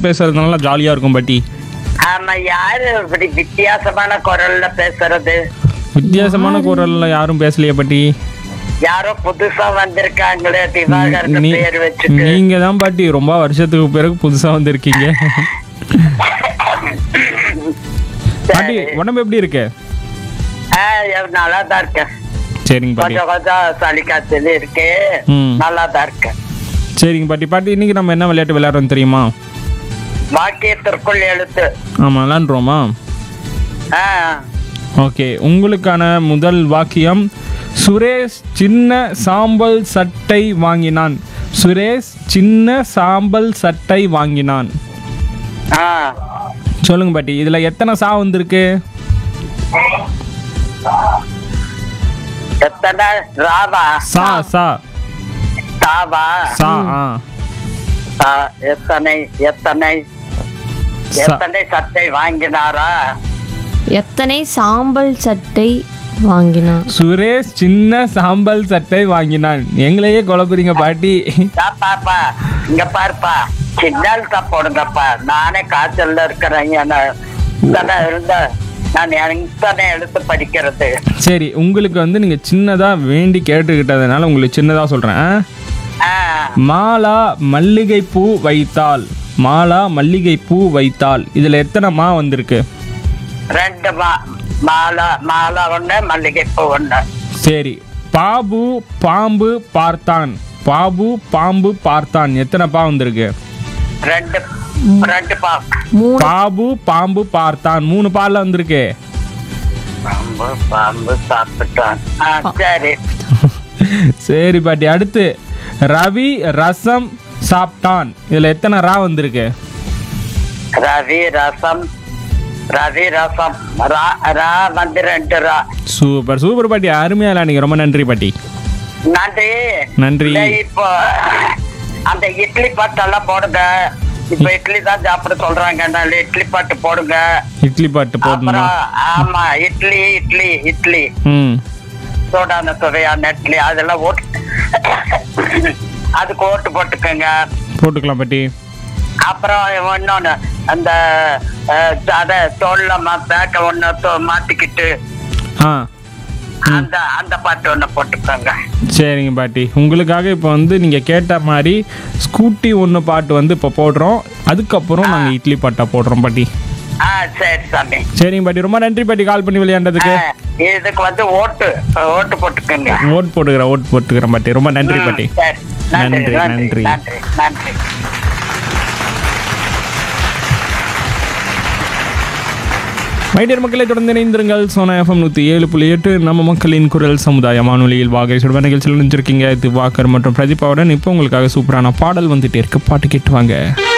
பேசுறதுனால ஜாலியாக இருக்கும் பாட்டி ஆமா யாரு இப்படி வித்தியாசமான குரல்ல பேசுறது வித்தியாசமான குரல்ல யாரும் பேசலையே பாட்டி யாரோ புதுசா வந்திருக்காங்களே திவாகர்னு நீ- பேர் வச்சுட்டு நீங்க தான் பாட்டி ரொம்ப வருஷத்துக்கு பிறகு புதுசா வந்திருக்கீங்க பாட்டி உடம்பு எப்படி இருக்கு நல்லா தான் இருக்கேன் சரிங்க பாட்டி கொஞ்சம் கொஞ்சம் சளி காய்ச்சல் இருக்கு ம் நல்லா தான் இருக்கேன் சரிங்க பாட்டி பாட்டி இன்னைக்கு நம்ம என்ன விளையாட்டு விளையாடுறோம் தெரியுமா வாக்கியத்திற்குள் எழுத்து ஆமா விளையாண்டுருவோமா ஆ, ஓகே உங்களுக்கான முதல் வாக்கியம் சுரேஷ் சின்ன சாம்பல் சட்டை வாங்கினான் சுரேஷ் சின்ன சாம்பல் சட்டை வாங்கினான் ஆ. சொல்லுங்க பாட்டி இதுல எத்தனை சா வந்திருக்கு எத்தனை ராவா சா சா தாவா சா ஆ ஆ, எத்தனை எத்தனை ச- எத்தனை சட்டை வாங்கினாரா எத்தனை சாம்பல் சட்டை வாங்கினான் சுரேஷ் சின்ன சாம்பல் சட்டை வாங்கினான் எங்களையே குழப்புறீங்க பாட்டி தா பாப்பா இங்க பாருப்பா சிக்னல் தான் போடுங்கப்பா நானே காய்ச்சல்ல இருக்கிறேன் என்ன- இத்தனை இருந்த நான் எத்தனை எழுத்து படிக்கிறது சரி உங்களுக்கு வந்து நீங்க சின்னதா வேண்டி கேட்டுக்கிட்டதுனால உங்களுக்கு சின்னதா சொல்றேன் ஆ? ஆ, மாலா மல்லிகை பூ வைத்தாள் மாலா மல்லிகை பூ வைத்தாள் இதுல எத்தனை மா வந்திருக்கு ரெண்டு மா மாலை மாலை ஒண்ணு மல்லிகைப்பூ ஒண்ணு சரி பாபு பாம்பு பார்த்தான் பாபு பாம்பு பார்த்தான் எத்தனை பா வந்திருக்கு ரெண்டு ரெண்டு பா மூணு பாபு பாம்பு பார்த்தான் மூணு பால்ல வந்திருக்கு பாம்பு பாம்பு சாப்பிட்டான் ஆ, சரி சரி பாட்டி அடுத்து ரவி ரசம் சாப்பிட்டான் இதுல எத்தனை ரா வந்திருக்கு ரவி ரசம் ரவி ரசம் ரா ரா வந்து ரெண்டு ரா சூப்பர் சூப்பர் பாட்டி அருமையா விளையாடுங்க ரொம்ப நன்றி பாட்டி நன்றி நன்றி இந்த இப்போ அந்த இட்லி பாட்டெல்லாம் போடுங்க இப்ப இட்லி தான் சாப்பிட சொல்றாங்க அதனால இட்லி பாட்டு போடுங்க இட்லி பாட்டு போடணுமா அப்புறம் ஆமா இட்லி இட்லி இட்லி ம் சூடான சுவையான இட்லி அதெல்லாம் ஓட்டு அதுக்கு ஓட்டு போட்டுக்கோங்க போட்டுக்கலாம் பாட்டி அப்புறம் இன்னொன்னு அந்த அஹ், அத தோல்ல பேக்க ஒண்ணு தோ- மாட்டிக்கிட்டு ஆ அந்த அந்த பாட்டு ஒண்ணு போட்டுக்கோங்க சரிங்க பாட்டி உங்களுக்காக இப்போ வந்து நீங்கள் கேட்ட மாதிரி ஸ்கூட்டி ஒன்று பாட்டு வந்து இப்போ போடுறோம் அதுக்கப்புறம் நாங்கள் இட்லி பாட்டா போடுறோம் பாட்டி ஆ சரி சாமி சரிங்க பாட்டி ரொம்ப நன்றி பாட்டி கால் பண்ணி விளையாண்டதுக்கு ஆ, இதுக்கு வந்து ஓட்டு ஓட்டு போட்டுக்கோங்க ஓட் போட்டுக்கிறேன் ஓட் போட்டுக்கிறேன் பாட்டி ரொம்ப நன்றி பாட்டி சரி நன்றி நன்றி, நன்றி நன்றி. நன்றி நன்றி மைடியர் மக்களை தொடர்ந்து இணைந்திருங்கள் சோனா எஃப்எம் நூற்றி ஏழு புள்ளி எட்டு நம்ம மக்களின் குரல் சமுதாய வானொலியில் வாகை சுடுவ நிகழ்ச்சியில் நினைச்சிருக்கீங்க திவாகர் மற்றும் பிரதீபாவுடன் இப்போ உங்களுக்காக சூப்பரான பாடல் வந்துட்டே இருக்கு பாட்டு கேட்டுவாங்க